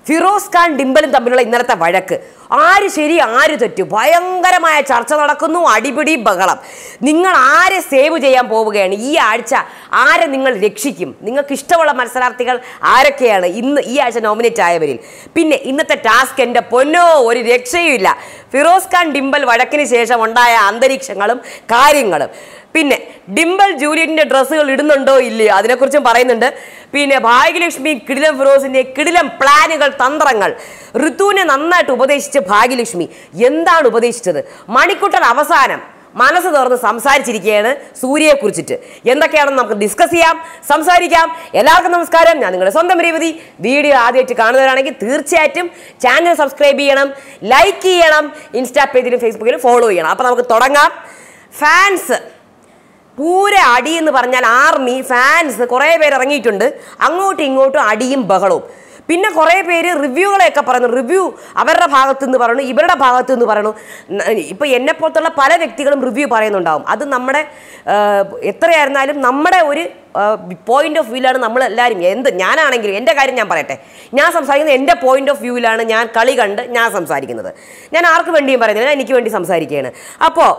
ഫിറോസ് ഖാൻ ഡിംബലും തമ്മിലുള്ള ഇന്നലത്തെ വഴക്ക് ആര് ശരി ആര് തെറ്റു ഭയങ്കരമായ ചർച്ച നടക്കുന്നു അടിപിടി ബഹളം നിങ്ങൾ ആരെ സേവ് ചെയ്യാൻ പോവുകയാണ് ഈ ആഴ്ച ആരെ നിങ്ങൾ രക്ഷിക്കും നിങ്ങൾക്ക് ഇഷ്ടമുള്ള മത്സരാർത്ഥികൾ ആരൊക്കെയാണ് ഇന്ന് ഈ ആഴ്ച നോമിനേറ്റ് ആയവരിൽ പിന്നെ ഇന്നത്തെ ടാസ്ക് എൻ്റെ പൊന്നോ ഒരു രക്ഷയുമില്ല ഫിറോസ് ഖാൻ ഡിംബൽ വഴക്കിന് ശേഷം ഉണ്ടായ അന്തരീക്ഷങ്ങളും കാര്യങ്ങളും പിന്നെ ഡിംബൽ ജൂലിയറ്റിന്റെ ഡ്രസ്സുകൾ ഇടുന്നുണ്ടോ ഇല്ലയോ അതിനെക്കുറിച്ചും പറയുന്നുണ്ട് പിന്നെ ഭാഗ്യലക്ഷ്മി കിടിലം ഫിറോസിന്റെ കിടിലം പ്ലാനുകൾ തന്ത്രങ്ങൾ ഋതുവിനെ നന്നായിട്ട് ഉപദേശിച്ച് ഭാഗ്യലക്ഷ്മി എന്താണ് ഉപദേശിച്ചത് മണിക്കുട്ടൻ അവസാനം മനസ്സ് തുറന്ന് സംസാരിച്ചിരിക്കുകയാണ് സൂര്യയെ കുറിച്ചിട്ട് എന്തൊക്കെയാണെന്ന് നമുക്ക് ഡിസ്കസ് ചെയ്യാം സംസാരിക്കാം എല്ലാവർക്കും നമസ്കാരം ഞാൻ നിങ്ങളുടെ സ്വന്തം രേവതി വീഡിയോ ആദ്യമായിട്ട് കാണുന്നവരാണെങ്കിൽ തീർച്ചയായിട്ടും ചാനൽ സബ്സ്ക്രൈബ് ചെയ്യണം ലൈക്ക് ചെയ്യണം ഇൻസ്റ്റാ പേജിലും ഫേസ്ബുക്കിലും ഫോളോ ചെയ്യണം അപ്പോൾ നമുക്ക് തുടങ്ങാം ഫാൻസ് പൂര അടി എന്ന് പറഞ്ഞാൽ ആർമി ഫാൻസ് കുറേ പേര് ഇറങ്ങിയിട്ടുണ്ട് അങ്ങോട്ടും ഇങ്ങോട്ടും അടിയും ബഹളവും പിന്നെ കുറേ പേര് റിവ്യൂകളെയൊക്കെ പറയുന്നു റിവ്യൂ അവരുടെ ഭാഗത്തു നിന്ന് പറയണു ഇവരുടെ ഭാഗത്തു നിന്ന് പറയണു ന- ഇപ്പൊ എന്നെ പോലത്തുള്ള പല വ്യക്തികളും റിവ്യൂ പറയുന്നുണ്ടാവും അത് നമ്മുടെ ആ, എത്രയായിരുന്നാലും നമ്മുടെ ഒരു പോയിന്റ് ഓഫ് വ്യൂവിലാണ് നമ്മൾ എല്ലാവരും എന്ത് ഞാനാണെങ്കിലും എൻ്റെ കാര്യം ഞാൻ പറയട്ടെ ഞാൻ സംസാരിക്കുന്നത് എൻ്റെ പോയിന്റ് ഓഫ് വ്യൂവിലാണ് ഞാൻ കളി കണ്ട് ഞാൻ സംസാരിക്കുന്നത് ഞാൻ ആർക്ക് വേണ്ടിയും പറയുന്നില്ല ഞാൻ എനിക്ക് വേണ്ടി സംസാരിക്കുകയാണ് അപ്പോൾ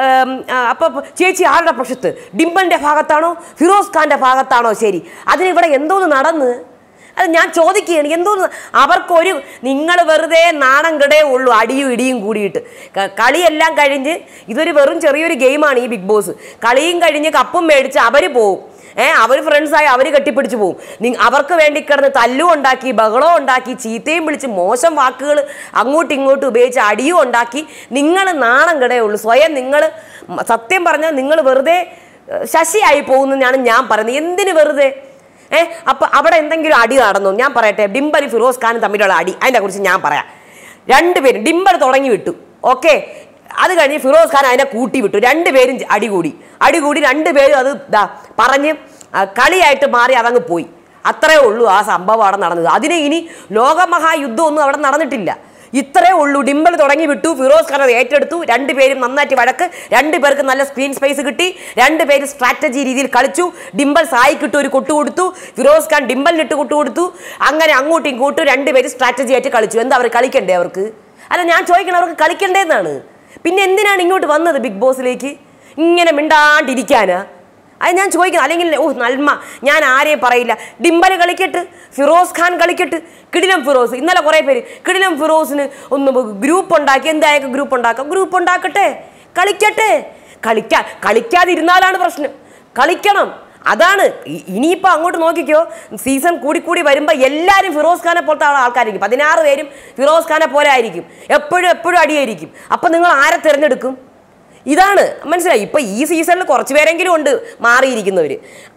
അപ്പോൾ ചേച്ചി ആരുടെ പക്ഷത്ത് ഡിംബലിൻ്റെ ഭാഗത്താണോ ഫിറോസ് ഖാൻ്റെ ഭാഗത്താണോ ശരി അതിനിവിടെ എന്തോന്ന് നടന്ന് അത് ഞാൻ ചോദിക്കുകയാണ് എന്തോന്ന് അവർക്കൊരു നിങ്ങൾ വെറുതെ നാണം കിടേ ഉള്ളൂ അടിയും ഇടിയും കൂടിയിട്ട് ക- കളിയെല്ലാം കഴിഞ്ഞ് ഇതൊരു വെറും ചെറിയൊരു ഗെയിമാണ് ഈ ബിഗ് ബോസ് കളിയും കഴിഞ്ഞ് കപ്പും മേടിച്ച് അവർ പോവും ഏഹ് അവർ ഫ്രണ്ട്സായി അവർ കെട്ടിപ്പിടിച്ച് പോവും നി- അവർക്ക് വേണ്ടി കിടന്ന് തല്ലും ഉണ്ടാക്കി ബഹളവും ഉണ്ടാക്കി ചീത്തയും വിളിച്ച് മോശം വാക്കുകൾ അങ്ങോട്ടും ഇങ്ങോട്ടും ഉപയോഗിച്ച് അടിയും ഉണ്ടാക്കി നിങ്ങൾ നാണം കിടയുള്ളൂ സ്വയം നിങ്ങൾ സത്യം പറഞ്ഞാൽ നിങ്ങൾ വെറുതെ ഏഹ്, ശശിയായി പോകുന്നതാണ് ഞാൻ പറയുന്നത് എന്തിന് വെറുതെ ഏഹ് അപ്പൊ അവിടെ എന്തെങ്കിലും അടി നടന്നു ഞാൻ പറയട്ടെ ഡിംബൽ ഫിറോസ് ഖാനും തമ്മിലുള്ള അടി അതിനെ കുറിച്ച് ഞാൻ പറയാം രണ്ടുപേരും ഡിംബൽ തുടങ്ങി വിട്ടു ഓക്കെ അത് കഴിഞ്ഞ് ഫിറോസ് ഖാൻ അതിനെ കൂട്ടി വിട്ടു രണ്ടുപേരും അടി കൂടി അടി കൂടി രണ്ടുപേരും അത് ദാ പറഞ്ഞ് ആ, കളിയായിട്ട് മാറി അതങ്ങ് പോയി അത്രേ ഉള്ളൂ ആ സംഭവം അവിടെ നടന്നത് അതിന് ഇനി ലോകമഹായുദ്ധമൊന്നും അവിടെ നടന്നിട്ടില്ല ഇത്രേ ഉള്ളൂ ഡിംബൽ തുടങ്ങി വിട്ടു ഫിറോസ് ഖാൻ അത് ഏറ്റെടുത്തു രണ്ടുപേരും നന്നായിട്ട് വഴക്ക് രണ്ടുപേർക്ക് നല്ല സ്ക്രീൻ സ്പേസ് കിട്ടി രണ്ടുപേരും സ്ട്രാറ്റജി രീതിയിൽ കളിച്ചു ഡിംബൽ സായിക്കിട്ട് ഒരു കൊട്ടു കൊടുത്തു ഫിറോസ് ഖാൻ ഡിംബലിനിട്ട് കൊട്ടു കൊടുത്തു അങ്ങനെ അങ്ങോട്ടും ഇങ്ങോട്ടും രണ്ടുപേരും സ്ട്രാറ്റജി ആയിട്ട് കളിച്ചു എന്താ അവർ കളിക്കണ്ടേ അവർക്ക് അല്ല ഞാൻ ചോദിക്കണം അവർക്ക് കളിക്കണ്ടേന്നാണ് പിന്നെ എന്തിനാണ് ഇങ്ങോട്ട് വന്നത് ബിഗ് ബോസിലേക്ക് ഇങ്ങനെ മിണ്ടാണ്ടിരിക്കാനാ അത് ഞാൻ ചോദിക്കുന്നു അല്ലെങ്കിൽ ഓ നന്മ ഞാൻ ആരെയും പറയില്ല ഡിംബല് കളിക്കട്ട് ഫിറോസ് ഖാൻ കളിക്കട്ട് കിടിലം ഫിറോസ് ഇന്നലെ കുറേ പേര് കിടിലം ഫിറോസിന് ഒന്ന് ഗ്രൂപ്പ് ഉണ്ടാക്കി എന്തായൊക്കെ ഗ്രൂപ്പ് ഉണ്ടാക്കാം ഗ്രൂപ്പ് ഉണ്ടാക്കട്ടെ കളിക്കട്ടെ കളിക്കാ കളിക്കാതിരുന്നാലാണ് പ്രശ്നം കളിക്കണം അതാണ് ഇ- ഇനിയിപ്പോൾ അങ്ങോട്ട് നോക്കിക്കോ സീസൺ കൂടി കൂടി വരുമ്പോൾ എല്ലാവരും ഫിറോസ് ഖാനെ പോലത്തെ ആൾ- ആൾക്കാരായിരിക്കും പതിനാറ് പേരും ഫിറോസ് ഖാനെ പോലെ ആയിരിക്കും എപ്പോഴും എപ്പോഴും അടിയായിരിക്കും അപ്പം നിങ്ങൾ ആരെ തിരഞ്ഞെടുക്കും ഇതാണ് മനസ്സിലായി ഇപ്പൊ ഈ സീസണിൽ കുറച്ച് പേരെങ്കിലും ഉണ്ട് മാറിയിരിക്കുന്നവർ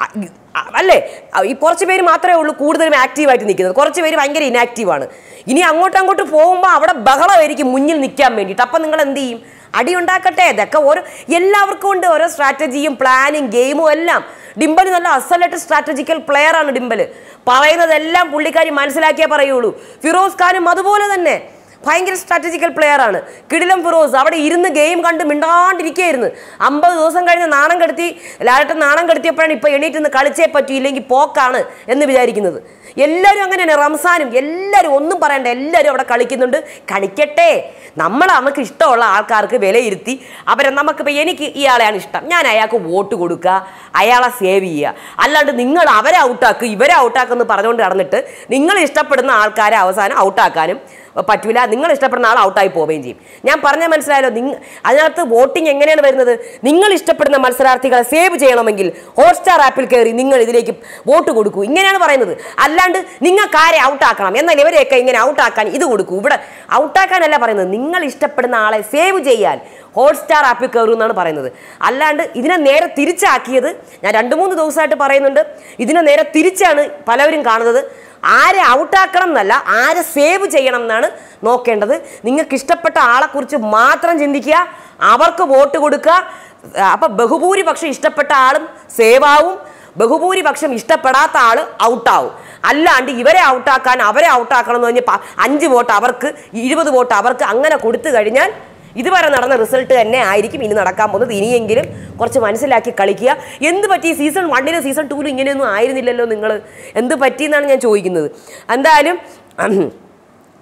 അല്ലേ അ- ഈ കുറച്ച് പേര് മാത്രമേ ഉള്ളൂ കൂടുതലും ആക്റ്റീവായിട്ട് നിൽക്കുന്നത് കുറച്ച് പേര് ഭയങ്കര ഇനാക്റ്റീവാണ് ഇനി അങ്ങോട്ടും അങ്ങോട്ട് പോകുമ്പോൾ അവിടെ ബഹളമായിരിക്കും മുന്നിൽ നിൽക്കാൻ വേണ്ടിയിട്ട് അപ്പം നിങ്ങൾ എന്ത് ചെയ്യും അടി ഉണ്ടാക്കട്ടെ ഇതൊക്കെ ഓരോ എല്ലാവർക്കും ഉണ്ട് ഓരോ സ്ട്രാറ്റജിയും പ്ലാനിങ് ഗെയിമും എല്ലാം ഡിംബൽ നല്ല അസലായിട്ട് സ്ട്രാറ്റജിക്കൽ പ്ലെയർ ആണ് ഡിംബൽ പറയുന്നതെല്ലാം പുള്ളിക്കാരി മനസ്സിലാക്കിയേ പറയുള്ളൂ ഫിറോസ് ഖാനും അതുപോലെ തന്നെ ഭയങ്കര സ്ട്രാറ്റജിക്കൽ പ്ലെയർ ആണ് കിടിലം ഫിറോസ് അവിടെ ഇരുന്ന് ഗെയിം കണ്ട് മിണ്ടാണ്ടിരിക്കുകയായിരുന്നു അമ്പത് ദിവസം കഴിഞ്ഞ് നാണം കെടുത്തി ലാലട്ടൻ നാണം കെടുത്തിയപ്പോഴാണ് ഇപ്പോൾ എണീറ്റ് നിന്ന് കളിച്ചേ പറ്റൂ ഇല്ലെങ്കിൽ പോക്കാണ് എന്ന് വിചാരിക്കുന്നത് എല്ലാവരും അങ്ങനെയാണ് റംസാനും എല്ലാവരും ഒന്നും പറയണ്ട എല്ലാവരും അവിടെ കളിക്കുന്നുണ്ട് കളിക്കട്ടെ നമ്മൾ നമുക്ക് ഇഷ്ടമുള്ള ആൾക്കാർക്ക് വിലയിരുത്തി അവരെ നമുക്കിപ്പോൾ എനിക്ക് ഇയാളെയാണ് ഇഷ്ടം ഞാൻ അയാൾക്ക് വോട്ട് കൊടുക്കുക അയാളെ സേവ് ചെയ്യുക അല്ലാണ്ട് നിങ്ങൾ അവരെ ഔട്ടാക്കുക ഇവരെ ഔട്ടാക്കുമെന്ന് പറഞ്ഞുകൊണ്ട് നടന്നിട്ട് നിങ്ങൾ ഇഷ്ടപ്പെടുന്ന ആൾക്കാരെ അവസാനം ഔട്ടാക്കാനും പറ്റൂല നിങ്ങൾ ഇഷ്ടപ്പെടുന്ന ആൾ ഔട്ടായി പോവുകയും ചെയ്യും ഞാൻ പറഞ്ഞാൽ മനസ്സിലായല്ലോ നിങ്ങൾ അതിനകത്ത് വോട്ടിംഗ് എങ്ങനെയാണ് വരുന്നത് നിങ്ങൾ ഇഷ്ടപ്പെടുന്ന മത്സരാർത്ഥികളെ സേവ് ചെയ്യണമെങ്കിൽ ഹോട്ട്സ്റ്റാർ ആപ്പിൽ കയറി നിങ്ങൾ ഇതിലേക്ക് വോട്ട് കൊടുക്കൂ ഇങ്ങനെയാണ് പറയുന്നത് അല്ലാണ്ട് നിങ്ങൾക്ക് ആരെ ഔട്ടാക്കണം എന്നാൽ ഇവരെയൊക്കെ ഇങ്ങനെ ഔട്ടാക്കാൻ ഇത് കൊടുക്കൂ ഇവിടെ ഔട്ടാക്കാനല്ല പറയുന്നത് നിങ്ങൾ ഇഷ്ടപ്പെടുന്ന ആളെ സേവ് ചെയ്യാൻ ഹോട്ട്സ്റ്റാർ ആപ്പിൽ കയറും എന്നാണ് പറയുന്നത് അല്ലാണ്ട് ഇതിനെ നേരെ തിരിച്ചാക്കിയത് ഞാൻ രണ്ട് മൂന്ന് ദിവസമായിട്ട് പറയുന്നുണ്ട് ഇതിനെ നേരെ തിരിച്ചാണ് പലവരും കാണുന്നത് ആരെ ഔട്ടാക്കണം എന്നല്ല ആരെ സേവ് ചെയ്യണം എന്നാണ് നോക്കേണ്ടത് നിങ്ങൾക്ക് ഇഷ്ടപ്പെട്ട ആളെക്കുറിച്ച് മാത്രം ചിന്തിക്കുക അവർക്ക് വോട്ട് കൊടുക്കുക അപ്പം ബഹുഭൂരിപക്ഷം ഇഷ്ടപ്പെട്ട ആളും സേവ് ആവും ബഹുഭൂരിപക്ഷം ഇഷ്ടപ്പെടാത്ത ആൾ ഔട്ടാവും അല്ലാണ്ട് ഇവരെ ഔട്ടാക്കാൻ അവരെ ഔട്ടാക്കണം എന്ന് പറഞ്ഞ് പ- അഞ്ച് വോട്ട് അവർക്ക് ഇരുപത് വോട്ട് അവർക്ക് അങ്ങനെ കൊടുത്തു കഴിഞ്ഞാൽ ഇതുവരെ നടന്ന റിസൾട്ട് തന്നെ ആയിരിക്കും ഇനി നടക്കാൻ പോകുന്നത് ഇനിയെങ്കിലും കുറച്ച് മനസ്സിലാക്കി കളിക്കുക എന്ത് പറ്റി സീസൺ വണ്ണിലും സീസൺ ടൂവിലും ഇങ്ങനെയൊന്നും ആയിരുന്നില്ലല്ലോ നിങ്ങൾ എന്ത് പറ്റിയെന്നാണ് ഞാൻ ചോദിക്കുന്നത് എന്തായാലും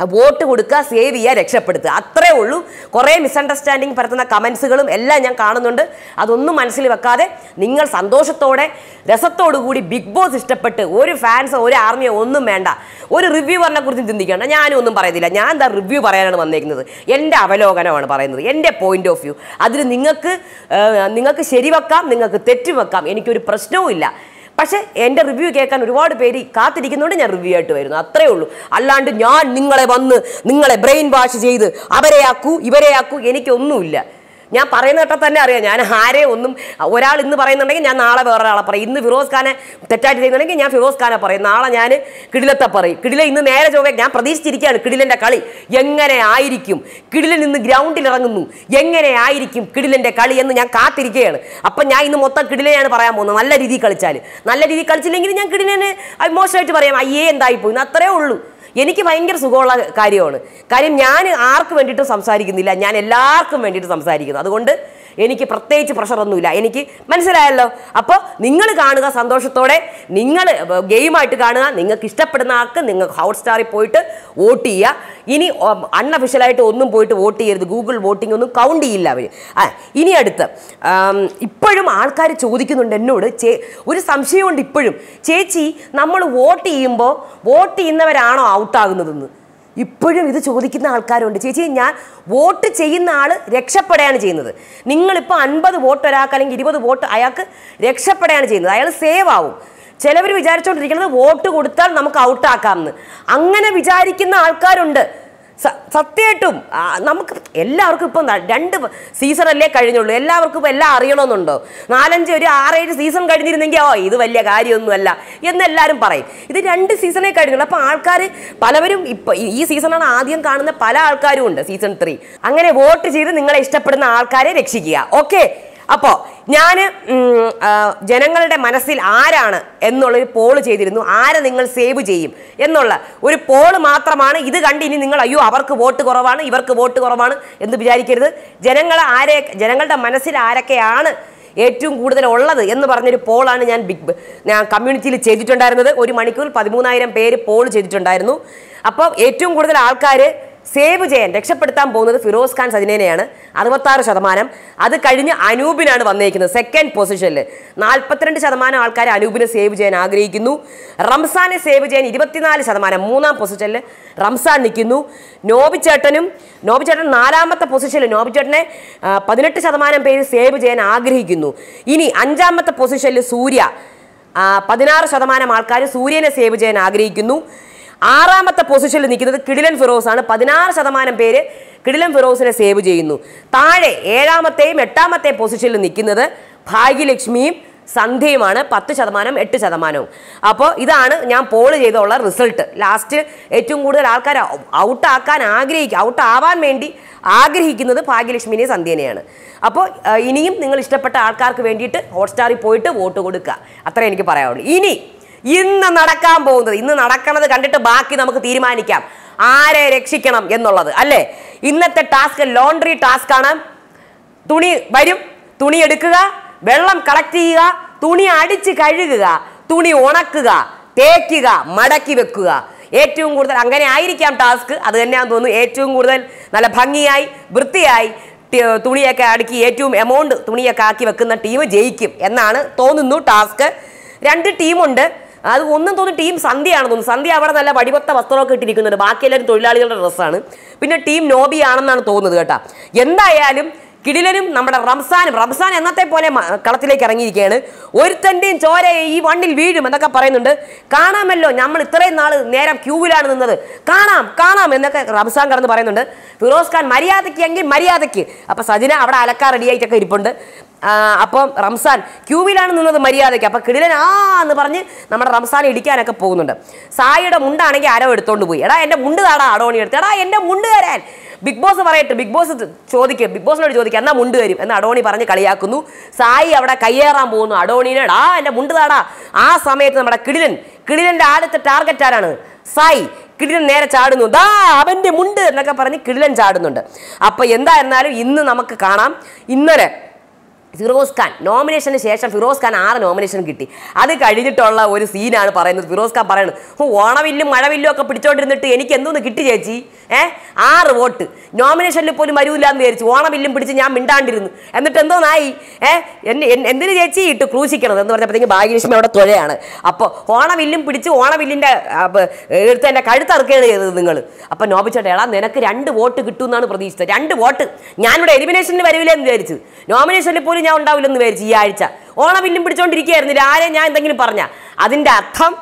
വോട്ട് കൊടുക്കുക സേവ് ചെയ്യുക രക്ഷപ്പെടുത്തുക അത്രേ ഉള്ളൂ കുറേ മിസ്അണ്ടർസ്റ്റാൻഡിങ് പരത്തുന്ന കമൻസുകളും എല്ലാം ഞാൻ കാണുന്നുണ്ട് അതൊന്നും മനസ്സിൽ വെക്കാതെ നിങ്ങൾ സന്തോഷത്തോടെ രസത്തോടു കൂടി ബിഗ് ബോസ് ഇഷ്ടപ്പെട്ട് ഒരു ഫാൻസോ ഒരു ആർമിയോ ഒന്നും വേണ്ട ഒരു റിവ്യൂവറിനെ കുറിച്ച് ചിന്തിക്കേണ്ട ഞാനും ഒന്നും പറയുന്നില്ല ഞാൻ എന്താ റിവ്യൂ പറയാനാണ് വന്നേക്കുന്നത് എൻ്റെ അവലോകനമാണ് പറയുന്നത് എൻ്റെ പോയിന്റ് ഓഫ് വ്യൂ അതിൽ നിങ്ങൾക്ക് ആ, നിങ്ങൾക്ക് ശരിവെക്കാം നിങ്ങൾക്ക് തെറ്റുവെക്കാം എനിക്കൊരു പ്രശ്നവും ഇല്ല പക്ഷേ എൻ്റെ റിവ്യൂ കേൾക്കാൻ ഒരുപാട് പേര് കാത്തിരിക്കുന്നതുകൊണ്ട് ഞാൻ റിവ്യൂ ആയിട്ട് വരുന്നു അത്രേ ഉള്ളൂ അല്ലാണ്ട് ഞാൻ നിങ്ങളെ വന്ന് നിങ്ങളെ ബ്രെയിൻ വാഷ് ചെയ്ത് അവരെയാക്കൂ ഇവരെയാക്കൂ എനിക്കൊന്നുമില്ല ഞാൻ പറയുന്ന കേട്ടാൽ തന്നെ അറിയാം ഞാൻ ആരെ ഒന്നും ഒരാൾ ഇന്ന് പറയുന്നുണ്ടെങ്കിൽ ഞാൻ നാളെ വേറൊരാളെ പറയും ഇന്ന് ഫിറോസ് ഖാനെ തെറ്റായിട്ട് ചെയ്യുന്നുണ്ടെങ്കിൽ ഞാൻ ഫിറോസ് ഖാനെ പറയും നാളെ ഞാൻ കിടിലത്തെ പറയും കിടില ഇന്ന് നേരെ ചൊവ്വേ ഞാൻ പ്രതീക്ഷിച്ചിരിക്കുകയാണ് കിടിലൻ്റെ കളി എങ്ങനെ ആയിരിക്കും കിടിലൻ ഇന്ന് ഗ്രൗണ്ടിൽ ഇറങ്ങുന്നു എങ്ങനെ ആയിരിക്കും കിടിലൻ്റെ കളി എന്ന് ഞാൻ കാത്തിരിക്കുകയാണ് അപ്പം ഞാൻ ഇന്ന് മൊത്തം കിടിലയാണ് പറയാൻ പോകുന്നത് നല്ല രീതിയിൽ കളിച്ചാൽ നല്ല രീതിയിൽ കളിച്ചില്ലെങ്കിൽ ഞാൻ കിടിലനെ മോശമായിട്ട് പറയാം അയ്യേ എന്തായിപ്പോയി എന്ന് അത്രേ ഉള്ളൂ എനിക്ക് ഭയങ്കര സുഖമുള്ള കാര്യമാണ് കാര്യം ഞാൻ ആർക്ക് വേണ്ടിയിട്ടും സംസാരിക്കുന്നില്ല ഞാൻ എല്ലാവർക്കും വേണ്ടിയിട്ട് സംസാരിക്കുന്നു അതുകൊണ്ട് എനിക്ക് പ്രത്യേകിച്ച് പ്രഷറൊന്നുമില്ല എനിക്ക് മനസ്സിലായല്ലോ അപ്പോൾ നിങ്ങൾ കാണുക സന്തോഷത്തോടെ നിങ്ങൾ ഗെയിമായിട്ട് കാണുക നിങ്ങൾക്ക് ഇഷ്ടപ്പെടുന്ന ആൾക്ക് നിങ്ങൾക്ക് ഹോട്ട് സ്റ്റാറിൽ പോയിട്ട് വോട്ട് ചെയ്യുക ഇനി അൺഅഫീഷ്യലായിട്ട് ഒന്നും പോയിട്ട് വോട്ട് ചെയ്യരുത് ഗൂഗിൾ വോട്ടിംഗ് ഒന്നും കൗണ്ട് ചെയ്യില്ല അവർ ആ ഇനി അടുത്ത് ആം, ഇപ്പോഴും ആൾക്കാർ ചോദിക്കുന്നുണ്ട് എന്നോട് ചേ ഒരു സംശയമുണ്ട് ഇപ്പോഴും ചേച്ചി നമ്മൾ വോട്ട് ചെയ്യുമ്പോൾ വോട്ട് ചെയ്യുന്നവരാണോ ഔട്ടാകുന്നതെന്ന് ഇപ്പോഴും ഇത് ചോദിക്കുന്ന ആൾക്കാരുണ്ട് ചേച്ചി ഞാൻ വോട്ട് ചെയ്യുന്ന ആൾ രക്ഷപ്പെടുകയാണ് ചെയ്യുന്നത് നിങ്ങളിപ്പോൾ അൻപത് വോട്ട് ഒരാൾക്ക് അല്ലെങ്കിൽ ഇരുപത് വോട്ട് അയാൾക്ക് രക്ഷപ്പെടുകയാണ് ചെയ്യുന്നത് അയാൾ സേവ് ആവും ചിലവർ വിചാരിച്ചുകൊണ്ടിരിക്കുന്നത് വോട്ട് കൊടുത്താൽ നമുക്ക് ഔട്ടാക്കാമെന്ന് അങ്ങനെ വിചാരിക്കുന്ന ആൾക്കാരുണ്ട് സ- സത്യമായിട്ടും ആ, നമുക്ക് എല്ലാവർക്കും ഇപ്പം ന- രണ്ട് സീസണല്ലേ കഴിഞ്ഞുള്ളൂ എല്ലാവർക്കും ഇപ്പം എല്ലാം അറിയണമെന്നുണ്ടോ നാലഞ്ച് ഒരു ആറേഴ് സീസൺ കഴിഞ്ഞിരുന്നെങ്കിൽ ഓ ഇത് വലിയ കാര്യമൊന്നുമല്ല എന്നെല്ലാവരും പറയും ഇത് രണ്ട് സീസണേ കഴിഞ്ഞുള്ളൂ അപ്പോൾ ആൾക്കാർ പലവരും ഇപ്പം ഈ സീസണാണ് ആദ്യം കാണുന്ന പല ആൾക്കാരും ഉണ്ട് സീസൺ ത്രീ അങ്ങനെ വോട്ട് ചെയ്ത് നിങ്ങളെ ഇഷ്ടപ്പെടുന്ന ആൾക്കാരെ രക്ഷിക്കുക ഓക്കെ അപ്പോൾ ഞാൻ ജനങ്ങളുടെ മനസ്സിൽ ആരാണ് എന്നുള്ളൊരു പോള് ചെയ്തിരുന്നു ആരെ നിങ്ങൾ സേവ് ചെയ്യും എന്നുള്ള ഒരു പോള് മാത്രമാണ് ഇത് കണ്ട് ഇനി നിങ്ങൾ അയ്യോ അവർക്ക് വോട്ട് കുറവാണ് ഇവർക്ക് വോട്ട് കുറവാണ് എന്ന് വിചാരിക്കരുത് ജനങ്ങൾ ആരെ ജനങ്ങളുടെ മനസ്സിൽ ആരൊക്കെയാണ് ഏറ്റവും കൂടുതൽ ഉള്ളത് എന്ന് പറഞ്ഞൊരു പോളാണ് ഞാൻ ബിഗ് ബ- ഞാൻ കമ്മ്യൂണിറ്റിയിൽ ചെയ്തിട്ടുണ്ടായിരുന്നത് ഒരു മണിക്കൂർ പതിമൂന്നായിരം പേര് പോൾ ചെയ്തിട്ടുണ്ടായിരുന്നു അപ്പോൾ ഏറ്റവും കൂടുതൽ ആൾക്കാർ സേവ് ചെയ്യാൻ രക്ഷപ്പെടുത്താൻ പോകുന്നത് ഫിറോസ് ഖാൻ സജിനേനെയാണ് അറുപത്താറ് ശതമാനം അത് കഴിഞ്ഞ് അനൂപിനാണ് വന്നേക്കുന്നത് സെക്കൻഡ് പൊസിഷനിൽ നാൽപ്പത്തിരണ്ട് ശതമാനം ആൾക്കാർ അനൂപിനെ സേവ് ചെയ്യാൻ ആഗ്രഹിക്കുന്നു റംസാനെ സേവ് ചെയ്യാൻ ഇരുപത്തിനാല് ശതമാനം മൂന്നാം പൊസിഷനിൽ റംസാൻ നിൽക്കുന്നു നോബിച്ചേട്ടനും നോബിച്ചേട്ടൻ നാലാമത്തെ പൊസിഷനിൽ നോബിച്ചേട്ടനെ ആ, പതിനെട്ട് ശതമാനം പേര് സേവ് ചെയ്യാൻ ആഗ്രഹിക്കുന്നു ഇനി അഞ്ചാമത്തെ പൊസിഷനിൽ സൂര്യ ആ, പതിനാറ് ശതമാനം ആൾക്കാർ സൂര്യനെ സേവ് ചെയ്യാൻ ആഗ്രഹിക്കുന്നു ആറാമത്തെ പൊസിഷനിൽ നിൽക്കുന്നത് കിടിലൻ ഫിറോസ് ആണ് പതിനാറ് ശതമാനം പേര് കിടിലൻ ഫിറോസിനെ സേവ് ചെയ്യുന്നു താഴെ ഏഴാമത്തെയും എട്ടാമത്തെയും പൊസിഷനിൽ നിൽക്കുന്നത് ഭാഗ്യലക്ഷ്മിയും സന്ധ്യയുമാണ് പത്ത് ശതമാനം എട്ട് ശതമാനവും അപ്പോൾ ഇതാണ് ഞാൻ പോൾ ചെയ്തുള്ള റിസൾട്ട് ലാസ്റ്റ് ഏറ്റവും കൂടുതൽ ആൾക്കാർ ഔട്ടാക്കാൻ ആഗ്രഹിക്കുക ഔട്ട് ആവാൻ വേണ്ടി ആഗ്രഹിക്കുന്നത് ഭാഗ്യലക്ഷ്മിനെ സന്ധ്യനെയാണ് അപ്പോൾ ആ, ഇനിയും നിങ്ങൾ ഇഷ്ടപ്പെട്ട ആൾക്കാർക്ക് വേണ്ടിയിട്ട് ഹോട്ട്സ്റ്റാറിൽ പോയിട്ട് വോട്ട് കൊടുക്കുക അത്രേ എനിക്ക് പറയാനുള്ളൂ ഇനി ഇന്ന് നടക്കാൻ പോകുന്നത് ഇന്ന് നടക്കുന്നത് കണ്ടിട്ട് ബാക്കി നമുക്ക് തീരുമാനിക്കാം ആരെ രക്ഷിക്കണം എന്നുള്ളത് അല്ലേ ഇന്നത്തെ ടാസ്ക് ലോണ്ടറി ടാസ്ക് ആണ് തുണി വരും തുണി എടുക്കുക വെള്ളം കളക്ട് ചെയ്യുക തുണി അടിച്ച് കഴുകുക തുണി ഉണക്കുക തേക്കുക മടക്കി വെക്കുക ഏറ്റവും കൂടുതൽ അങ്ങനെ ആയിരിക്കാം ടാസ്ക് അത് തന്നെയാണെന്ന് തോന്നുന്നു ഏറ്റവും കൂടുതൽ നല്ല ഭംഗിയായി വൃത്തിയായി ടി- തുണിയൊക്കെ അടുക്കി ഏറ്റവും എമൗണ്ട് തുണിയൊക്കെ ആക്കി വെക്കുന്ന ടീം ജയിക്കും എന്നാണ് തോന്നുന്നു ടാസ്ക് രണ്ട് ടീമുണ്ട് അത് ഒന്നും തോന്നുന്നു ടീം സന്ധ്യയാണെന്ന് തോന്നുന്നു സന്ധ്യ അവിടെ നല്ല വടിവത്ത വസ്ത്രമൊക്കെ ഇട്ടിരിക്കുന്നുണ്ട് ബാക്കി എല്ലാവരും തൊഴിലാളികളുടെ ഡ്രസ്സാണ് പിന്നെ ടീം നോബി ആണെന്നാണ് തോന്നുന്നത് കേട്ടോ എന്തായാലും കിടിലനും നമ്മുടെ റംസാനും റംസാൻ എന്നത്തെ പോലെ മ- കളത്തിലേക്ക് ഇറങ്ങിയിരിക്കുകയാണ് ഒരുത്തൻ്റെയും ചോര ഈ വണ്ണിൽ വീഴും എന്നൊക്കെ പറയുന്നുണ്ട് കാണാമല്ലോ നമ്മൾ ഇത്രയും നാൾ നേരം ക്യൂവിലാണ് നിന്നത് കാണാം കാണാം എന്നൊക്കെ റംസാൻ കടന്ന് പറയുന്നുണ്ട് ഫിറോസ് ഖാൻ മര്യാദയ്ക്ക് എങ്കിൽ മര്യാദയ്ക്ക് അപ്പം സജിന അവിടെ അലക്കാൻ റെഡിയായിട്ടൊക്കെ ഇരിപ്പുണ്ട് ആ, അപ്പം റംസാൻ ക്യൂവിലാണ് നിന്നത് മര്യാദയ്ക്ക് അപ്പം കിടിലൻ ആ എന്ന് പറഞ്ഞ് നമ്മുടെ റംസാനെ ഇടിക്കാനൊക്കെ പോകുന്നുണ്ട് സായിയുടെ മുണ്ടാണെങ്കിൽ ആരോ എടുത്തോണ്ട് പോയി എടാ എൻ്റെ മുണ്ട് താടാ അടോണി എടുത്ത് എടാ എൻ്റെ മുണ്ട് തരാൻ ബിഗ് ബോസ് പറയട്ടെ ബിഗ് ബോസ് ചോദിക്കുക ബിഗ് ബോസിനോട് ചോദിക്കുക എന്നാ മുണ്ട് തരും എന്ന് അടോണി പറഞ്ഞ് കളിയാക്കുന്നു സായി അവിടെ കയ്യേറാൻ പോകുന്നു അടോണിനെ ആ എൻ്റെ മുണ്ട് താടാ ആ സമയത്ത് നമ്മുടെ കിടിലൻ കിടിലൻ്റെ ആദ്യത്തെ ടാർഗറ്റ് ആരാണ് സായി കിടിലൻ നേരെ ചാടുന്നു ദാ അവൻ്റെ മുണ്ട് എന്നൊക്കെ പറഞ്ഞ് കിടിലൻ ചാടുന്നുണ്ട് അപ്പോൾ എന്തായിരുന്നാലും ഇന്ന് നമുക്ക് കാണാം ഇന്നലെ ഫിറോസ് ഖാൻ നോമിനേഷന് ശേഷം ഫിറോസ് ഖാൻ ആറ് നോമിനേഷൻ കിട്ടി അത് കഴിഞ്ഞിട്ടുള്ള ഒരു സീനാണ് പറയുന്നത് ഫിറോസ് ഖാൻ പറയുന്നത് "ഹോ, ഓണവില്ലും മഴവില്ലും ഒക്കെ പിടിച്ചോണ്ടിരുന്നിട്ട് എനിക്ക് എന്തോന്ന് കിട്ടി ചേച്ചി ഏ ആറ് വോട്ട് നോമിനേഷനിൽ പോലും വരൂല എന്ന് വിചാരിച്ചു ഓണവില്ലും പിടിച്ച് ഞാൻ മിണ്ടാണ്ടിരുന്നു എന്നിട്ട് എന്തോന്നായി ഏ എന്നെ എൻ- എന്തിന് ചേച്ചി ഇട്ട് ക്രൂശിക്കണത് എന്ന് പറഞ്ഞപ്പോഴത്തേക്ക് ഭാഗ്യലക്ഷ്മി അവിടെ തൊഴയാണ് അപ്പോൾ ഓണവില്ലും പിടിച്ച് ഓണവില്ലിൻ്റെ എടുത്ത് എൻ്റെ കഴുത്തറുക്കുകയാണ് ചെയ്തത് നിങ്ങൾ അപ്പം നോബിച്ചേട്ടാ എടാ നിനക്ക് രണ്ട് വോട്ട് കിട്ടും എന്നാണ് പ്രതീക്ഷിച്ചത് രണ്ട് വോട്ട് ഞാനിവിടെ എലിമിനേഷനിൽ വരില്ല എന്ന് വിചാരിച്ചു നോമിനേഷനിൽ പോലും ഞാൻ ഉണ്ടാവില്ലെന്ന് വിചാരിച്ചു ഈ ആഴ്ച ഓണവില്ലും പിടിച്ചോണ്ടിരിക്കുകയായിരുന്നില്ല ആരെ ഞാൻ എന്തെങ്കിലും പറഞ്ഞ അതിൻ്റെ അർത്ഥം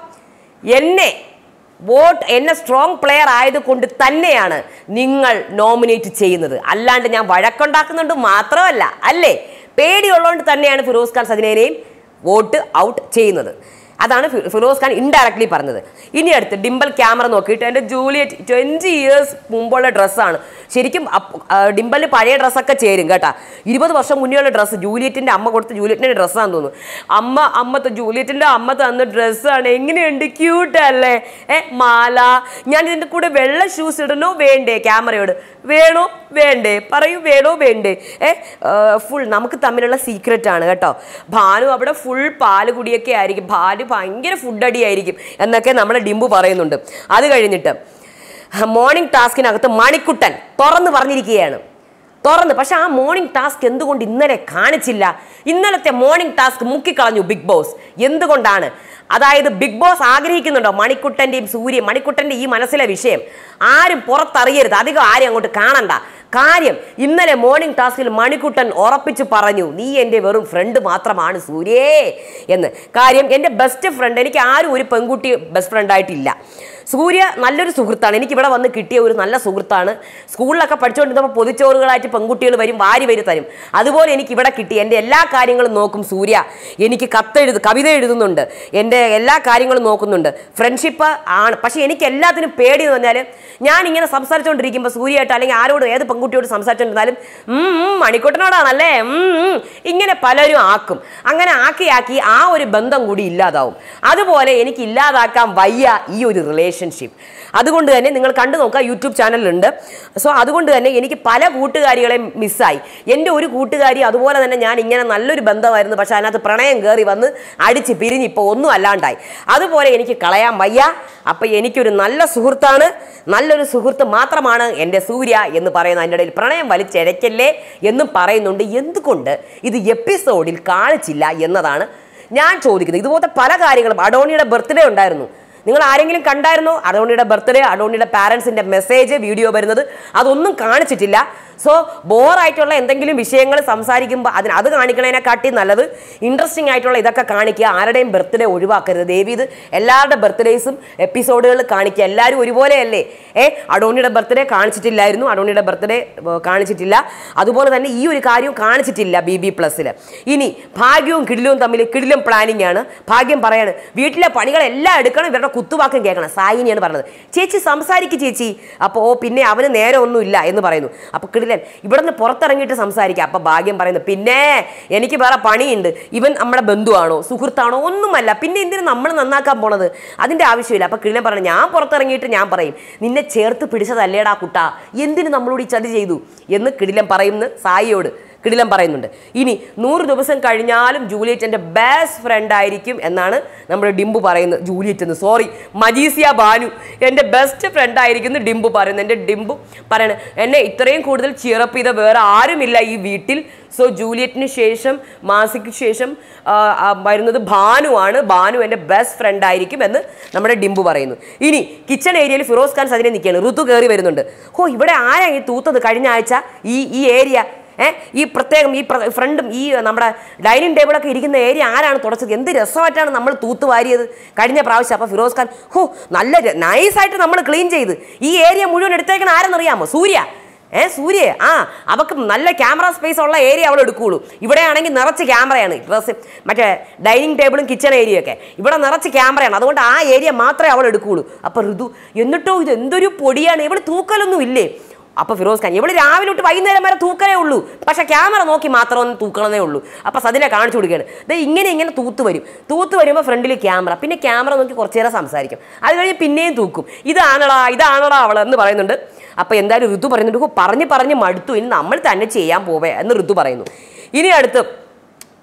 എന്നെ വോട്ട് എന്നെ സ്ട്രോങ് പ്ലെയർ ആയതുകൊണ്ട് തന്നെയാണ് നിങ്ങൾ നോമിനേറ്റ് ചെയ്യുന്നത് അല്ലാണ്ട് ഞാൻ വഴക്കുണ്ടാക്കുന്നുണ്ട് മാത്രമല്ല അല്ലേ പേടിയുള്ളതുകൊണ്ട് തന്നെയാണ് ഫിറോസ് ഖാൻ സജിനേനെയും വോട്ട് ഔട്ട് ചെയ്യുന്നത് അതാണ് ഫി- ഫിറോസ് ഖാൻ ഇൻഡയറക്ട്ലി പറഞ്ഞത് ഇനി അടുത്ത് ഡിംബൽ ക്യാമറ നോക്കിയിട്ട് എൻ്റെ ജൂലിയറ്റ് ട്വൻറ്റി ഇയേഴ്സ് മുമ്പുള്ള ഡ്രസ്സാണ് ശരിക്കും ഡിംബലിന് പഴയ ഡ്രസ്സൊക്കെ ചേരും കേട്ടാ ഇരുപത് വർഷം മുന്നേയുള്ള ഡ്രസ്സ് ജൂലിയറ്റിൻ്റെ അമ്മ കൊടുത്ത ജൂലിയറ്റിൻ്റെ ഡ്രസ്സാണെന്ന് തോന്നുന്നു അമ്മ അമ്മ ജൂലിയറ്റിൻ്റെ അമ്മ തന്ന ഡ്രസ്സാണ് എങ്ങനെയുണ്ട് ക്യൂട്ട് അല്ലേ ഏ മാല ഞാൻ ഇതിൻ്റെ കൂടെ വെള്ള ഷൂസ് ഇടണോ വേണ്ടേ ക്യാമറയോട് വേണോ വേണ്ടേ പറയൂ വേണോ വേണ്ടേ ഏ ഫുൾ നമുക്ക് തമ്മിലുള്ള സീക്രറ്റ് ആണ് കേട്ടോ ഭാനു അവിടെ ഫുൾ പാല് കുടിയൊക്കെ ആയിരിക്കും ഭാനു ഭയങ്കര ഫുഡ് അടിയായിരിക്കും എന്നൊക്കെ നമ്മളെ ഡിംബു പറയുന്നുണ്ട് അത് കഴിഞ്ഞിട്ട് മോർണിംഗ് ടാസ്കിനകത്ത് മണിക്കുട്ടൻ തുറന്ന് പറഞ്ഞിരിക്കുകയാണ് തുറന്ന് പക്ഷെ ആ മോർണിംഗ് ടാസ്ക് എന്തുകൊണ്ട് ഇന്നലെ കാണിച്ചില്ല ഇന്നലത്തെ മോർണിംഗ് ടാസ്ക് മുക്കിക്കളഞ്ഞു ബിഗ് ബോസ് എന്തുകൊണ്ടാണ് അതായത് ബിഗ് ബോസ് ആഗ്രഹിക്കുന്നുണ്ടോ മണിക്കുട്ടൻ്റെയും സൂര്യ മണിക്കുട്ടൻ്റെ ഈ മനസ്സിലെ വിഷയം ആരും പുറത്തറിയരുത് അധികം ആരും അങ്ങോട്ട് കാണണ്ട കാര്യം ഇന്നലെ മോർണിംഗ് ടാസ്കിൽ മണിക്കുട്ടൻ ഉറപ്പിച്ചു പറഞ്ഞു നീ എൻ്റെ വെറും ഫ്രണ്ട് മാത്രമാണ് സൂര്യേ എന്ന് കാര്യം എൻ്റെ ബെസ്റ്റ് ഫ്രണ്ട് എനിക്ക് ആരും ഒരു പെൺകുട്ടി ബെസ്റ്റ് ഫ്രണ്ടായിട്ടില്ല സൂര്യ നല്ലൊരു സുഹൃത്താണ് എനിക്ക് ഇവിടെ വന്ന് കിട്ടിയ ഒരു നല്ല സുഹൃത്താണ് സ്കൂളിലൊക്കെ പഠിച്ചുകൊണ്ടിരുന്നപ്പോൾ പൊതിച്ചോറുകളായിട്ട് പെൺകുട്ടികൾ വരും വാരി വരി തരും അതുപോലെ എനിക്ക് ഇവിടെ കിട്ടി എൻ്റെ എല്ലാ കാര്യങ്ങളും നോക്കും സൂര്യ എനിക്ക് കത്തെഴുതു കവിത എഴുതുന്നുണ്ട് എൻ്റെ എല്ലാ കാര്യങ്ങളും നോക്കുന്നുണ്ട് ഫ്രണ്ട്ഷിപ്പ് ആണ് പക്ഷേ എനിക്ക് എല്ലാത്തിനും പേടി എന്ന് പറഞ്ഞാൽ ഞാൻ ഇങ്ങനെ സംസാരിച്ചുകൊണ്ടിരിക്കുമ്പോൾ സൂര്യയായിട്ട് അല്ലെങ്കിൽ ആരോട് ഏത് പെൺകുട്ടിയോട് സംസാരിച്ചുകൊണ്ടിരുന്നാലും "ഉം, ഉം, മണിക്കൂട്ടനോടാണല്ലേ ഉം, ഉം." ഇങ്ങനെ പലരും ആക്കും അങ്ങനെ ആക്കി ആക്കി ആ ഒരു ബന്ധം കൂടി ഇല്ലാതാവും അതുപോലെ എനിക്ക് ഇല്ലാതാക്കാൻ വയ്യ ഈ ഒരു റിലേഷൻഷിപ്പ് അതുകൊണ്ട് തന്നെ നിങ്ങൾ കണ്ടു നോക്കുക യൂട്യൂബ് ചാനലുണ്ട് സോ അതുകൊണ്ട് തന്നെ എനിക്ക് പല കൂട്ടുകാരികളെ മിസ്സായി എൻ്റെ ഒരു കൂട്ടുകാരി അതുപോലെ തന്നെ ഞാൻ ഇങ്ങനെ നല്ലൊരു ബന്ധമായിരുന്നു പക്ഷെ അതിനകത്ത് പ്രണയം കയറി വന്ന് അടിച്ച് പിരിഞ്ഞ് ഇപ്പോൾ ഒന്നും അല്ലാണ്ടായി അതുപോലെ എനിക്ക് കളയാൻ വയ്യ അപ്പം എനിക്കൊരു നല്ല സുഹൃത്താണ് നല്ലൊരു സുഹൃത്ത് മാത്രമാണ് എൻ്റെ സൂര്യ എന്ന് പറയുന്ന അതിൻ്റെ ഇടയിൽ പ്രണയം വലിച്ചിഴയ്ക്കല്ലേ എന്നും പറയുന്നുണ്ട് എന്തുകൊണ്ട് ഇത് എപ്പിസോഡിൽ കാണിച്ചില്ല എന്നതാണ് ഞാൻ ചോദിക്കുന്നത് ഇതുപോലത്തെ പല കാര്യങ്ങളും അഡോണിയുടെ ബർത്ത്ഡേ ഉണ്ടായിരുന്നു നിങ്ങൾ ആരെങ്കിലും കണ്ടായിരുന്നോ അഡോണിയുടെ ബർത്ത്ഡേ അഡോണിയുടെ പാരൻസിന്റെ മെസ്സേജ് വീഡിയോ വരുന്നത് അതൊന്നും കാണിച്ചിട്ടില്ല സോ ബോറായിട്ടുള്ള എന്തെങ്കിലും വിഷയങ്ങൾ സംസാരിക്കുമ്പോൾ അതിന് അത് കാണിക്കണതിനെക്കാട്ടി നല്ലത് ഇൻട്രസ്റ്റിംഗ് ആയിട്ടുള്ള ഇതൊക്കെ കാണിക്കുക ആരുടെയും ബർത്ത്ഡേ ഒഴിവാക്കരുത് ദേവി ഇത് എല്ലാവരുടെ ബർത്ത്ഡേസും എപ്പിസോഡുകൾ കാണിക്കുക എല്ലാവരും ഒരുപോലെയല്ലേ ഏ അഡോണിയുടെ ബർത്ത്ഡേ കാണിച്ചിട്ടില്ലായിരുന്നു അഡോണിയുടെ ബർത്ത്ഡേ കാണിച്ചിട്ടില്ല അതുപോലെ തന്നെ ഈ ഒരു കാര്യവും കാണിച്ചിട്ടില്ല ബി ബി പ്ലസ്സിൽ ഇനി ഭാഗ്യവും കിടിലവും തമ്മിൽ കിടിലം പ്ലാനിങ് ആണ് ഭാഗ്യം പറയാണ് വീട്ടിലെ പണികളെല്ലാം എടുക്കണം ഇവരുടെ കുത്തുവാക്കും കേൾക്കണം സായിനിയാണ് പറഞ്ഞത് ചേച്ചി സംസാരിക്ക് ചേച്ചി അപ്പോൾ ഓ പിന്നെ അവന് നേരെ ഒന്നുമില്ല എന്ന് പറയുന്നു അപ്പോൾ കിടിലൻ ഇവിടെ നിന്ന് പുറത്തിറങ്ങിയിട്ട് സംസാരിക്കുക അപ്പോൾ ഭാഗ്യം പറയുന്നു പിന്നെ എനിക്ക് വേറെ പണിയുണ്ട് ഇവൻ നമ്മുടെ ബന്ധുവാണോ സുഹൃത്താണോ ഒന്നുമല്ല പിന്നെ എന്തിനു നമ്മൾ നന്നാക്കാൻ പോണത് അതിൻ്റെ ആവശ്യമില്ല അപ്പോൾ കിടിലൻ പറഞ്ഞു ഞാൻ പുറത്തിറങ്ങിയിട്ട് ഞാൻ പറയും നിന്നെ ചേർത്ത് പിടിച്ചതല്ലേടാ കുട്ടാ എന്തിന് നമ്മളോട് ഈ ചതി ചെയ്തു എന്ന് കിടിലൻ പറയുന്നു സായിയോട് കിടിലം പറയുന്നുണ്ട് ഇനി നൂറ് ദിവസം കഴിഞ്ഞാലും ജൂലിയറ്റ് എൻ്റെ ബെസ്റ്റ് ഫ്രണ്ട് ആയിരിക്കും എന്നാണ് നമ്മുടെ ഡിംബു പറയുന്നത് ജൂലിയറ്റ് എന്ന് സോറി മജീസിയ ബാനു എൻ്റെ ബെസ്റ്റ് ഫ്രണ്ട് ആയിരിക്കും എന്ന് ഡിംബു പറയുന്നത് എൻ്റെ ഡിംബു പറയണത് എന്നെ ഇത്രയും കൂടുതൽ ചിയറപ്പ് ചെയ്ത വേറെ ആരുമില്ല ഈ വീട്ടിൽ സോ ജൂലിയറ്റിന് ശേഷം മാസിക്ക് ശേഷം ആ, ആ, വരുന്നത് ഭാനുവാണ് ഭാനു എൻ്റെ ബെസ്റ്റ് ഫ്രണ്ട് ആയിരിക്കും എന്ന് നമ്മുടെ ഡിംബു പറയുന്നു ഇനി കിച്ചൺ ഏരിയയിൽ ഫിറോസ് ഖാൻ സജിനെ നിൽക്കുകയാണ് ഋതു കയറി വരുന്നുണ്ട് ഓ ഇവിടെ ആരാ ഈ തൂത്തത് കഴിഞ്ഞ ആഴ്ച ഈ ഈ ഏരിയ ഏഹ് ഈ പ്രത്യേകം ഈ പ്ര- ഫ്രണ്ടും ഈ നമ്മുടെ ഡൈനിങ് ടേബിളൊക്കെ ഇരിക്കുന്ന ഏരിയ ആരാണ് തുടച്ചത് എന്ത് രസമായിട്ടാണ് നമ്മൾ തൂത്ത് വാരിയത് കഴിഞ്ഞ പ്രാവശ്യം അപ്പോൾ ഫിറോസ് ഖാൻ ഹോ നല്ല നൈസായിട്ട് നമ്മൾ ക്ലീൻ ചെയ്ത് ഈ ഏരിയ മുഴുവൻ എടുത്തേക്കണ ആരെന്നറിയാമോ സൂര്യ ഏ സൂര്യ ആ അവക്ക് നല്ല ക്യാമറ സ്പേസ് ഉള്ള ഏരിയ അവൾ എടുക്കുകയുള്ളൂ ഇവിടെയാണെങ്കിൽ നിറച്ച് ക്യാമറയാണ് ഡ്രസ് മറ്റേ ഡൈനിങ് ടേബിളും കിച്ചൺ ഏരിയയൊക്കെ ഇവിടെ നിറച്ച് ക്യാമറയാണ് അതുകൊണ്ട് ആ ഏരിയ മാത്രമേ അവൾ എടുക്കുകയുള്ളൂ അപ്പോൾ ഋതു എന്നിട്ടോ ഇത് എന്തൊരു പൊടിയാണ് ഇവിടെ തൂക്കലൊന്നും ഇല്ലേ അപ്പൊ ഫിറോസ് ഖാൻ ഇവിടെ രാവിലെ തൊട്ട് വൈകുന്നേരം വരെ തൂക്കലേ ഉള്ളൂ പക്ഷെ ക്യാമറ നോക്കി മാത്രം ഒന്ന് തൂക്കണമെന്നേ ഉള്ളൂ അപ്പൊ സതിനെ കാണിച്ചു കൊടുക്കുകയാണ് ദേ ഇങ്ങനെ ഇങ്ങനെ തൂത്ത് വരും തൂത്ത് വരുമ്പോൾ ഫ്രണ്ടിൽ ക്യാമറ പിന്നെ ക്യാമറ നോക്കി കുറച്ചു നേരം സംസാരിക്കും അത് കഴിഞ്ഞ് പിന്നെയും തൂക്കും ഇതാണടാ ഇതാണടാ അവൾ എന്ന് പറയുന്നുണ്ട് അപ്പൊ എന്തായാലും ഋതു പറയുന്നുണ്ട് "ഹോ, പറഞ്ഞ് പറഞ്ഞ് മടുത്തു ഇനി നമ്മൾ തന്നെ ചെയ്യാൻ പോവേ എന്ന് ഋതു പറയുന്നു ഇനി അടുത്ത്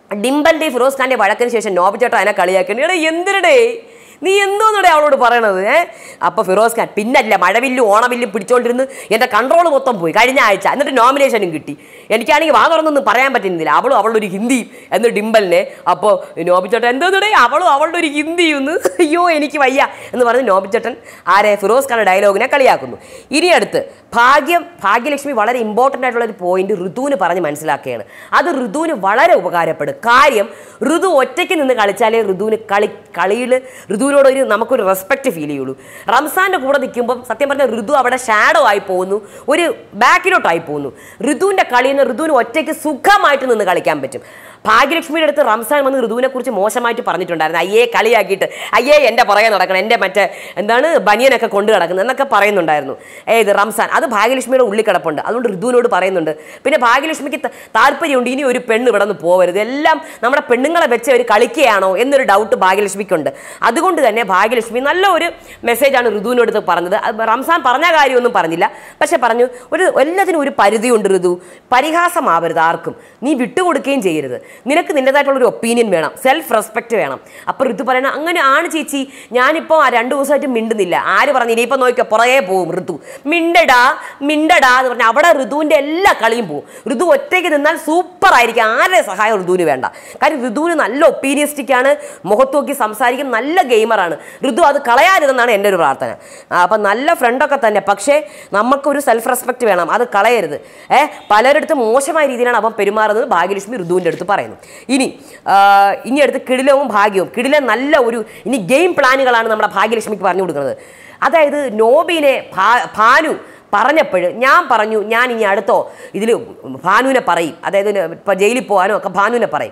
ഡിംബലിന്റെ ഫിറോസ് ഖാന്റെ വഴക്കിന് ശേഷം നോബിച്ചേട്ടൻ അതിനെ കളിയാക്കി എടാ എന്തിനടേ നീ എന്തോന്നടേ അവളോട് പറയണത് ഏ അപ്പൊ ഫിറോസ് ഖാൻ പിന്നല്ല മഴവില്ലും ഓണവില്ലും പിടിച്ചോണ്ടിരുന്ന് എന്റെ കൺട്രോൾ മൊത്തം പോയി കഴിഞ്ഞ ആഴ്ച എന്നിട്ട് നോമിനേഷനും കിട്ടി എനിക്കാണെങ്കിൽ വാ തുറന്നൊന്നും പറയാൻ പറ്റുന്നില്ല അവളും അവളുടെ ഒരു ഹിന്ദി എന്ന് ഡിംബലിനെ അപ്പോൾ നോബിച്ചേട്ടൻ എന്തോന്നടേ അവളും അവളുടെ ഒരു ഹിന്ദി ഒന്ന് അയ്യോ എനിക്ക് വയ്യ എന്ന് പറഞ്ഞ് നോബിച്ചേട്ടൻ ആരെ ഫിറോസ് ഖാന്റെ ഡയലോഗിനെ കളിയാക്കുന്നു ഇനി അടുത്ത് ഭാഗ്യം ഭാഗ്യലക്ഷ്മി വളരെ ഇമ്പോർട്ടൻ്റ് ആയിട്ടുള്ള ഒരു പോയിന്റ് ഋതുവിന് പറഞ്ഞ് മനസ്സിലാക്കുകയാണ് അത് ഋതുവിന് വളരെ ഉപകാരപ്പെടും കാര്യം ഋതു ഒറ്റയ്ക്ക് നിന്ന് കളിച്ചാലേ ഋതുവിന് കളി കളിയിൽ ഋതുവിനോട് ഒരു നമുക്കൊരു റെസ്പെക്റ്റ് ഫീൽ ചെയ്യുള്ളൂ റംസാൻ്റെ കൂടെ നിൽക്കുമ്പം സത്യം പറഞ്ഞാൽ ഋതു അവിടെ ഷാഡോ ആയി പോകുന്നു ഒരു ബാക്കിലോട്ടായി പോകുന്നു ഋതുവിൻ്റെ കളിയിൽ നിന്ന് ഋതുവിന് ഒറ്റയ്ക്ക് സുഖമായിട്ട് നിന്ന് കളിക്കാൻ പറ്റും ഭാഗ്യലക്ഷ്മിയുടെ അടുത്ത് റംസാൻ വന്ന് ഋതുവിനെ കുറിച്ച് മോശമായിട്ട് പറഞ്ഞിട്ടുണ്ടായിരുന്നു അയ്യേ കളിയാക്കിയിട്ട് അയ്യേ എൻ്റെ പുറകെ നടക്കണം എൻ്റെ മറ്റേ എന്താണ് ബനിയനൊക്കെ കൊണ്ടു കിടക്കുന്നത് എന്നൊക്കെ പറയുന്നുണ്ടായിരുന്നു ഏത് റംസാൻ അത് ഭാഗ്യലക്ഷ്മിയുടെ ഉള്ളിൽ കിടപ്പുണ്ട് അതുകൊണ്ട് ഋതുവിനോട് പറയുന്നുണ്ട് പിന്നെ ഭാഗ്യലക്ഷ്മിക്ക് ത- താല്പര്യമുണ്ട് ഇനി ഒരു പെണ്ണ് ഇവിടെ നിന്ന് പോകരുത് എല്ലാം നമ്മുടെ പെണ്ണുങ്ങളെ വെച്ച് അവർ കളിക്കുകയാണോ എന്നൊരു ഡൗട്ട് ഭാഗ്യലക്ഷ്മിക്കുണ്ട് അതുകൊണ്ട് തന്നെ ഭാഗ്യലക്ഷ്മി നല്ല ഒരു മെസ്സേജാണ് ഋതുവിനോട് ഇത് പറഞ്ഞത് അത് റംസാൻ പറഞ്ഞ കാര്യമൊന്നും പറഞ്ഞില്ല പക്ഷെ പറഞ്ഞു ഒരു എല്ലാത്തിനും ഒരു പരിധിയുണ്ട് ഋതു പരിഹാസമാവരുത് ആർക്കും നീ വിട്ടുകൊടുക്കുകയും ചെയ്യരുത് നിനക്ക് നിൻ്റെതായിട്ടുള്ള ഒരു ഒപ്പീനിയൻ വേണം സെൽഫ് റെസ്പെക്റ്റ് വേണം അപ്പോൾ ഋതു പറയണ അങ്ങനെ ആണ് ചേച്ചി ഞാനിപ്പോൾ ആ രണ്ട് ദിവസമായിട്ട് മിണ്ടുന്നില്ല ആര് പറഞ്ഞു ഇനിയിപ്പോൾ നോക്കിയോ പുറകെ പോവും ഋതു മിണ്ടടാ മിണ്ടടാ എന്ന് പറഞ്ഞാൽ അവിടെ ഋതുവിൻ്റെ എല്ലാ കളിയും പോവും ഋതു ഒറ്റയ്ക്ക് നിന്നാൽ സൂപ്പർ ആയിരിക്കും ആരുടെ സഹായം ഋതുവിന് വേണ്ട കാര്യം ഋതുവിന് നല്ല ഒപ്പീനിയസ്റ്റിക് ആണ് മുഖത്ത് നോക്കി സംസാരിക്കും നല്ല ഗെയിമറാണ് ഋതു അത് കളയാരുതെന്നാണ് എൻ്റെ ഒരു പ്രാർത്ഥന ആ, അപ്പം നല്ല ഫ്രണ്ടൊക്കെ തന്നെ പക്ഷേ നമുക്കൊരു സെൽഫ് റെസ്പെക്റ്റ് വേണം അത് കളയരുത് ഏ പലരിടത്ത് മോശമായ രീതിയിലാണ് അവൻ പെരുമാറുന്നത് ഭാഗ്യലക്ഷ്മി ഋതുവിൻ്റെ അടുത്ത് പറയുന്നു ഇനി ആ, ഇനി അടുത്ത് കിടിലവും ഭാഗ്യവും കിടിലം നല്ല ഒരു ഇനി ഗെയിം പ്ലാനുകളാണ് നമ്മുടെ ഭാഗ്യലക്ഷ്മിക്ക് പറഞ്ഞു കൊടുക്കുന്നത് അതായത് നോബിനെ ഭാ- ഭാനു പറഞ്ഞപ്പോൾ ഞാൻ പറഞ്ഞു ഞാൻ ഇനി അടുത്തോ ഇതിൽ ഭാനുവിനെ പറയും അതായത് ഇപ്പോൾ ജയിലിൽ പോകാനോ ഒക്കെ ഭാനുവിനെ പറയും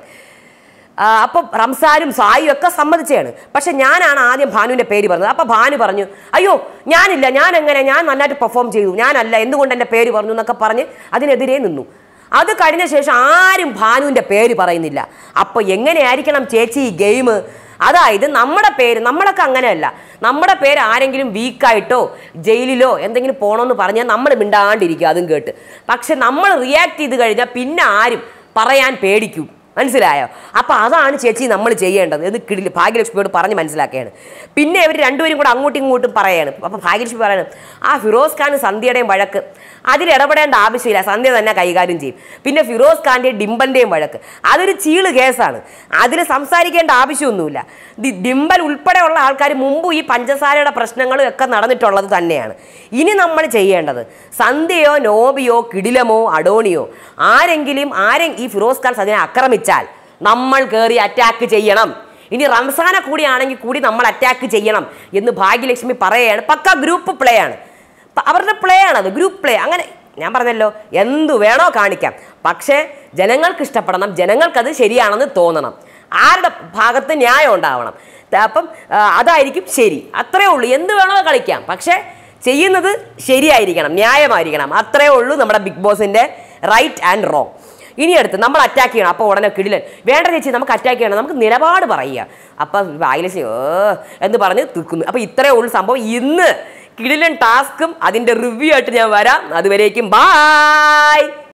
ആ, അപ്പം റംസാനും സായും ഒക്കെ സമ്മതിച്ചാണ് പക്ഷെ ഞാനാണ് ആദ്യം ഭാനുവിൻ്റെ പേര് പറഞ്ഞത് അപ്പം ഭാനു പറഞ്ഞു അയ്യോ ഞാനില്ല ഞാൻ എങ്ങനെ ഞാൻ നന്നായിട്ട് പെർഫോം ചെയ്തു ഞാനല്ല എന്തുകൊണ്ട് എൻ്റെ പേര് പറഞ്ഞു എന്നൊക്കെ പറഞ്ഞ് അതിനെതിരെ നിന്നു അത് കഴിഞ്ഞ ശേഷം ആരും ഭാനുവിൻ്റെ പേര് പറയുന്നില്ല അപ്പോൾ എങ്ങനെയായിരിക്കണം ചേച്ചി ഈ ഗെയിം അതായത് നമ്മുടെ പേര് നമ്മളൊക്കെ അങ്ങനെയല്ല നമ്മുടെ പേര് ആരെങ്കിലും വീക്കായിട്ടോ ജയിലിലോ എന്തെങ്കിലും പോകണമെന്ന് പറഞ്ഞാൽ നമ്മൾ മിണ്ടാണ്ടിരിക്കും അതും കേട്ട് പക്ഷെ നമ്മൾ റിയാക്ട് ചെയ്ത് കഴിഞ്ഞാൽ പിന്നെ ആരും പറയാൻ പേടിക്കും മനസ്സിലായോ അപ്പൊ അതാണ് ചേച്ചി നമ്മൾ ചെയ്യേണ്ടത് എന്ന് കിടില് ഭാഗ്യലക്ഷ്മിയോട് പറഞ്ഞ് മനസ്സിലാക്കുകയാണ് പിന്നെ ഇവർ രണ്ടുപേരും കൂടെ അങ്ങോട്ടും ഇങ്ങോട്ടും പറയാണ് അപ്പൊ ഭാഗ്യലക്ഷ്മി പറയാണ് ആ ഫിറോസ് ഖാൻ സന്ധ്യയുടെയും വഴക്ക് അതിൽ ഇടപെടേണ്ട ആവശ്യമില്ല സന്ധ്യ തന്നെ കൈകാര്യം ചെയ്യും പിന്നെ ഫിറോസ് ഖാന്റെയും ഡിംബലിന്റെയും വഴക്ക് അതൊരു ചീള് കേസാണ് അതിൽ സംസാരിക്കേണ്ട ആവശ്യമൊന്നുമില്ല ദി- ഡിംബൽ ഉൾപ്പെടെയുള്ള ആൾക്കാർ മുമ്പ് ഈ പഞ്ചസാരയുടെ പ്രശ്നങ്ങളും ഒക്കെ നടന്നിട്ടുള്ളത് തന്നെയാണ് ഇനി നമ്മൾ ചെയ്യേണ്ടത് സന്ധ്യയോ നോബിയോ കിടിലമോ അഡോണിയോ ആരെങ്കിലും ആരെ ഈ ഫിറോസ് ഖാൻ സന്ധ്യനെ ആക്രമിച്ചാൽ നമ്മൾ കയറി അറ്റാക്ക് ചെയ്യണം ഇനി റംസാനെ കൂടിയാണെങ്കിൽ കൂടി നമ്മൾ അറ്റാക്ക് ചെയ്യണം എന്ന് ഭാഗ്യലക്ഷ്മി പറയുകയാണ് പക്ക ഗ്രൂപ്പ് പ്ലേ ആണ് പ- അവരുടെ പ്ലേ ആണത് ഗ്രൂപ്പ് പ്ലേ അങ്ങനെ ഞാൻ പറഞ്ഞല്ലോ എന്തു വേണോ കാണിക്കാം പക്ഷേ ജനങ്ങൾക്ക് ഇഷ്ടപ്പെടണം ജനങ്ങൾക്കത് ശരിയാണെന്ന് തോന്നണം ആരുടെ ഭാഗത്ത് ന്യായം ഉണ്ടാവണം ത- അപ്പം ആ, അതായിരിക്കും ശരി അത്രേ ഉള്ളൂ എന്ത് വേണോ കളിക്കാം പക്ഷേ ചെയ്യുന്നത് ശരിയായിരിക്കണം ന്യായമായിരിക്കണം അത്രേ ഉള്ളൂ നമ്മുടെ ബിഗ് ബോസിൻ്റെ റൈറ്റ് ആൻഡ് റോങ് ഇനി അടുത്ത് നമ്മൾ അറ്റാക്ക് ചെയ്യണം അപ്പോൾ ഉടനെ കിടിലൻ വേണ്ട ചേച്ചി നമുക്ക് അറ്റാക്ക് ചെയ്യണം നമുക്ക് നിലപാട് പറയുക അപ്പം വായിലശി ഏ എന്ന് പറഞ്ഞ് തീർക്കുന്നു അപ്പോൾ ഇത്രയേ ഉള്ളൂ സംഭവം ഇന്ന് കിടിലൻ ടാസ്കും അതിൻ്റെ റിവ്യൂ ആയിട്ട് ഞാൻ വരാം അതുവരേക്കും ബായ്